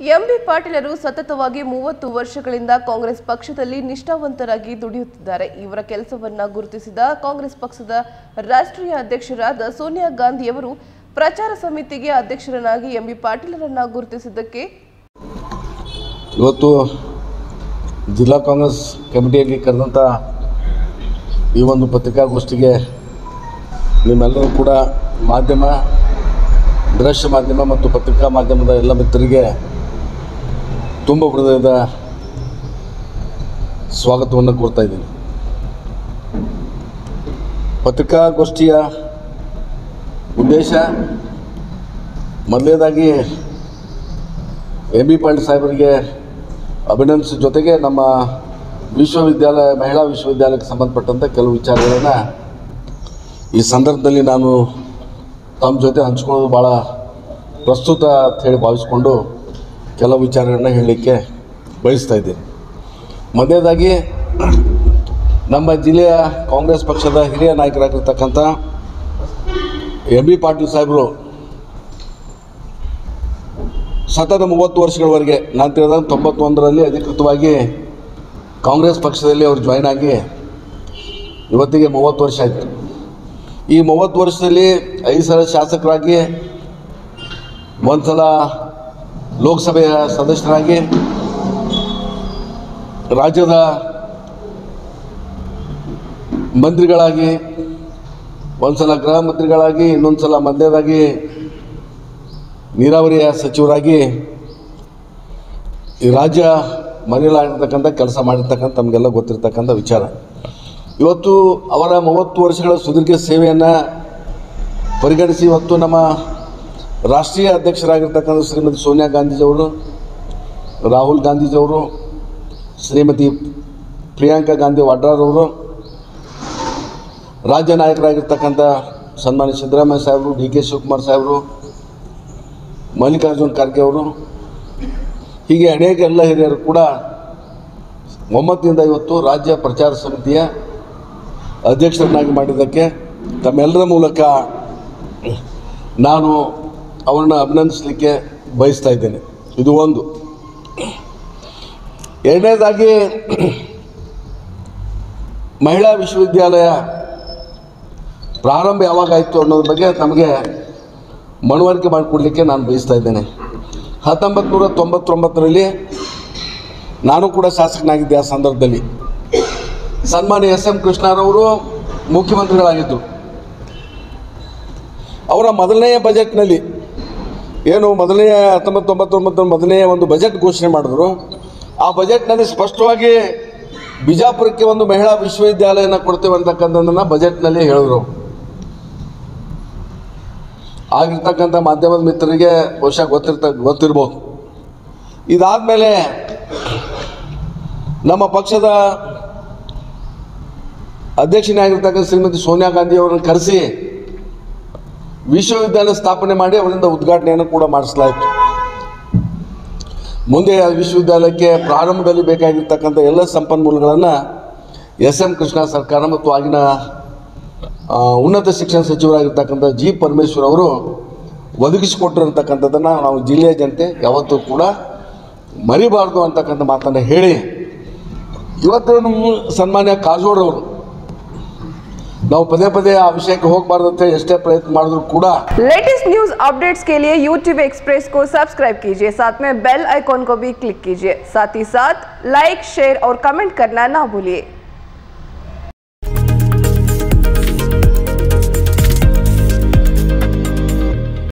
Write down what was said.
MB ಪಾಟೀಲರು ಸತತವಾಗಿ ಮೂವತ್ತು ವರ್ಷಗಳಿಂದ ಕಾಂಗ್ರೆಸ್ ಪಕ್ಷದಲ್ಲಿ ನಿಷ್ಠಾವಂತರಾಗಿ ದುಡಿಯುತ್ತಿದ್ದಾರೆ ಇವರ ಕೆಲಸವನ್ನ ಗುರುತಿಸಿದ ಕಾಂಗ್ರೆಸ್ ಪಕ್ಷದ ರಾಷ್ಟ್ರೀಯ ಅಧ್ಯಕ್ಷರಾದ ಸೋನಿಯಾ ಗಾಂಧಿಯವರು ಪ್ರಚಾರ ಸಮಿತಿಗೆ ಅಧ್ಯಕ್ಷರನ್ನಾಗಿ ಎಂಬಿ ಪಾಟೀಲರನ್ನ ಗುರುತಿಸಿದ್ದಕ್ಕೆ ಇವತ್ತು ಜಿಲ್ಲಾ ಕಾಂಗ್ರೆಸ್ ಕಮಿಟಿಯಲ್ಲಿ ಕರೆದಂಥ ಈ ಒಂದು ಪತ್ರಿಕಾಗೋಷ್ಠಿಗೆ ನಿಮ್ಮೆಲ್ಲರೂ ಕೂಡ ಮಾಧ್ಯಮ ದೃಶ್ಯ ಮಾಧ್ಯಮ ಮತ್ತು ಪತ್ರಿಕಾ ಮಾಧ್ಯಮದ ಎಲ್ಲ ಮಿತ್ರರಿಗೆ ತುಂಬ ಹೃದಯದ ಸ್ವಾಗತವನ್ನು ಕೋರ್ತಾ ಇದ್ದೀನಿ ಪತ್ರಿಕಾಗೋಷ್ಠಿಯ ಉದ್ದೇಶ ಮೊದಲನೇದಾಗಿ ಎಂ ಬಿ ಪಾಟೀಲ್ ಸಾಹೇಬರಿಗೆ ಅಭಿನಂದಿಸೋ ಜೊತೆಗೆ ನಮ್ಮ ವಿಶ್ವವಿದ್ಯಾಲಯ ಮಹಿಳಾ ವಿಶ್ವವಿದ್ಯಾಲಯಕ್ಕೆ ಸಂಬಂಧಪಟ್ಟಂಥ ಕೆಲವು ವಿಚಾರಗಳನ್ನು ಈ ಸಂದರ್ಭದಲ್ಲಿ ನಾನು ತಮ್ಮ ಜೊತೆ ಹಂಚ್ಕೊಳ್ಳೋದು ಭಾಳ ಪ್ರಸ್ತುತ ಅಂತ ಹೇಳಿ ಭಾವಿಸ್ಕೊಂಡು ಕೆಲವು ವಿಚಾರಗಳನ್ನ ಹೇಳಲಿಕ್ಕೆ ಬಯಸ್ತಾ ಇದ್ದೀನಿ ಮೊದಲನೇದಾಗಿ ನಮ್ಮ ಜಿಲ್ಲೆಯ ಕಾಂಗ್ರೆಸ್ ಪಕ್ಷದ ಹಿರಿಯ ನಾಯಕರಾಗಿರ್ತಕ್ಕಂಥ ಎಂ ಬಿ ಪಾಟೀಲ್ ಸಾಹೇಬರು ಸತತ ಮೂವತ್ತು ವರ್ಷಗಳವರೆಗೆ ನಾನು ತಿಳಿದಾಗ ತೊಂಬತ್ತೊಂದರಲ್ಲಿ ಅಧಿಕೃತವಾಗಿ ಕಾಂಗ್ರೆಸ್ ಪಕ್ಷದಲ್ಲಿ ಅವರು ಜಾಯ್ನ್ ಆಗಿ ಇವತ್ತಿಗೆ ಮೂವತ್ತು ವರ್ಷ ಆಯಿತು ಈ ಮೂವತ್ತು ವರ್ಷದಲ್ಲಿ ಐದು ಸಲ ಶಾಸಕರಾಗಿ ಒಂದು ಸಲ ಲೋಕಸಭೆಯ ಸದಸ್ಯರಾಗಿ ರಾಜ್ಯದ ಮಂತ್ರಿಗಳಾಗಿ ಒಂದು ಸಲ ಗೃಹ ಮಂತ್ರಿಗಳಾಗಿ ಇನ್ನೊಂದು ಸಲ ಮಧ್ಯದಾಗಿ ನೀರಾವರಿಯ ಸಚಿವರಾಗಿ ಈ ರಾಜ್ಯ ಮರೆಯಲಾಗಿರ್ತಕ್ಕಂಥ ಕೆಲಸ ಮಾಡಿರ್ತಕ್ಕಂಥ ತಮಗೆಲ್ಲ ಗೊತ್ತಿರ್ತಕ್ಕಂಥ ವಿಚಾರ ಇವತ್ತು ಅವರ ಮೂವತ್ತು ವರ್ಷಗಳ ಸುದೀರ್ಘ ಸೇವೆಯನ್ನು ಪರಿಗಣಿಸಿ ಇವತ್ತು ನಮ್ಮ ರಾಷ್ಟ್ರೀಯ ಅಧ್ಯಕ್ಷರಾಗಿರ್ತಕ್ಕಂಥ ಶ್ರೀಮತಿ ಸೋನಿಯಾ ಗಾಂಧೀಜಿಯವರು ರಾಹುಲ್ ಗಾಂಧೀಜಿಯವರು ಶ್ರೀಮತಿ ಪ್ರಿಯಾಂಕಾ ಗಾಂಧಿ ವಾಡ್ರಾರವರು ರಾಜ್ಯ ನಾಯಕರಾಗಿರ್ತಕ್ಕಂಥ ಸನ್ಮಾನ್ಯ ಸಿದ್ದರಾಮಯ್ಯ ಸಾಹೇಬರು ಡಿ ಕೆ ಶಿವಕುಮಾರ್ ಸಾಹೇಬರು ಮಲ್ಲಿಕಾರ್ಜುನ್ ಖರ್ಗೆ ಅವರು ಹೀಗೆ ಅನೇಕ ಎಲ್ಲ ಹಿರಿಯರು ಕೂಡ ಒಮ್ಮತದಿಂದ ಇವತ್ತು ರಾಜ್ಯ ಪ್ರಚಾರ ಸಮಿತಿಯ ಅಧ್ಯಕ್ಷರನ್ನಾಗಿ ಮಾಡಿದ್ದಕ್ಕೆ ತಮ್ಮೆಲ್ಲರ ಮೂಲಕ ನಾನು ಅವರನ್ನು ಅಭಿನಂದಿಸಲಿಕ್ಕೆ ಬಯಸ್ತಾ ಇದ್ದೇನೆ ಇದು ಒಂದು ಎರಡನೇದಾಗಿ ಮಹಿಳಾ ವಿಶ್ವವಿದ್ಯಾಲಯ ಪ್ರಾರಂಭ ಯಾವಾಗಾಯಿತು ಅನ್ನೋದ್ರ ಬಗ್ಗೆ ನಮಗೆ ಮನವರಿಕೆ ಮಾಡಿಕೊಡ್ಲಿಕ್ಕೆ ನಾನು ಬಯಸ್ತಾ ಇದ್ದೇನೆ ಹತ್ತೊಂಬತ್ತು ನೂರ ತೊಂಬತ್ತೊಂಬತ್ತರಲ್ಲಿ ನಾನು ಕೂಡ ಶಾಸಕನಾಗಿದ್ದೆ ಆ ಸಂದರ್ಭದಲ್ಲಿ ಸನ್ಮಾನ್ಯ ಎಸ್ ಎಂ ಕೃಷ್ಣರವರು ಮುಖ್ಯಮಂತ್ರಿಗಳಾಗಿದ್ದರು ಅವರ ಮೊದಲನೆಯ ಬಜೆಟ್ನಲ್ಲಿ ಏನು ಮೊದಲನೆಯ ಹತ್ತೊಂಬತ್ತು ತೊಂಬತ್ತೊಂಬತ್ತರ ಮೊದಲನೆಯ ಒಂದು ಬಜೆಟ್ ಘೋಷಣೆ ಮಾಡಿದ್ರು ಆ ಬಜೆಟ್ನಲ್ಲಿ ಸ್ಪಷ್ಟವಾಗಿ ಬಿಜಾಪುರಕ್ಕೆ ಒಂದು ಮಹಿಳಾ ವಿಶ್ವವಿದ್ಯಾಲಯನ ಕೊಡ್ತೇವೆ ಅಂತಕ್ಕಂಥದ್ದನ್ನು ಬಜೆಟ್ನಲ್ಲಿ ಹೇಳಿದ್ರು ಆಗಿರ್ತಕ್ಕಂಥ ಮಾಧ್ಯಮದ ಮಿತ್ರರಿಗೆ ಬಹುಶಃ ಗೊತ್ತಿರ್ತ ಗೊತ್ತಿರ್ಬೋದು ಇದಾದಮೇಲೆ ನಮ್ಮ ಪಕ್ಷದ ಅಧ್ಯಕ್ಷನೇ ಆಗಿರ್ತಕ್ಕಂಥ ಶ್ರೀಮತಿ ಸೋನಿಯಾ ಗಾಂಧಿ ಅವರನ್ನು ಕರೆಸಿ ವಿಶ್ವವಿದ್ಯಾಲಯ ಸ್ಥಾಪನೆ ಮಾಡಿ ಅವರಿಂದ ಉದ್ಘಾಟನೆಯನ್ನು ಕೂಡ ಮಾಡಿಸಲಾಯಿತು ಮುಂದೆ ಆ ವಿಶ್ವವಿದ್ಯಾಲಯಕ್ಕೆ ಪ್ರಾರಂಭದಲ್ಲಿ ಬೇಕಾಗಿರ್ತಕ್ಕಂಥ ಎಲ್ಲ ಸಂಪನ್ಮೂಲಗಳನ್ನು ಎಸ್ ಎಂ ಕೃಷ್ಣ ಸರ್ಕಾರ ಮತ್ತು ಆಗಿನ ಆ, ಉನ್ನತ ಶಿಕ್ಷಣ ಸಚಿವರಾಗಿರ್ತಕ್ಕಂಥ ಜಿ ಪರಮೇಶ್ವರ್ ಅವರು ಒದಗಿಸಿಕೊಟ್ಟಿರ್ತಕ್ಕಂಥದ್ದನ್ನು ನಾವು ಜಿಲ್ಲೆಯ ಜನತೆ ಯಾವತ್ತೂ ಕೂಡ ಮರಿಬಾರ್ದು ಅಂತಕ್ಕಂಥ ಮಾತನ್ನು ಹೇಳಿ ಇವತ್ತು ನಮ್ಮ ಸನ್ಮಾನ್ಯ ಕಾಜೋಡ್ ಅವರು ನಾವು ಪದೇ ಪದೇ ಆ ವಿಷಯಕ್ಕೆ ಹೋಗಬಾರ್ದು ಅಂತ ಹೇಳಿ ಎಷ್ಟೇ ಪ್ರಯತ್ನ ಮಾಡಿದ್ರು ಕೂಡ लेटेस्ट न्यूज अपडेट्स के लिए YouTube एक्सप्रेस को सब्सक्राइब कीजिए साथ में बेल आइकॉन को भी क्लिक कीजिए साथ ही साथ लाइक शेयर और कमेंट करना ना भूलिए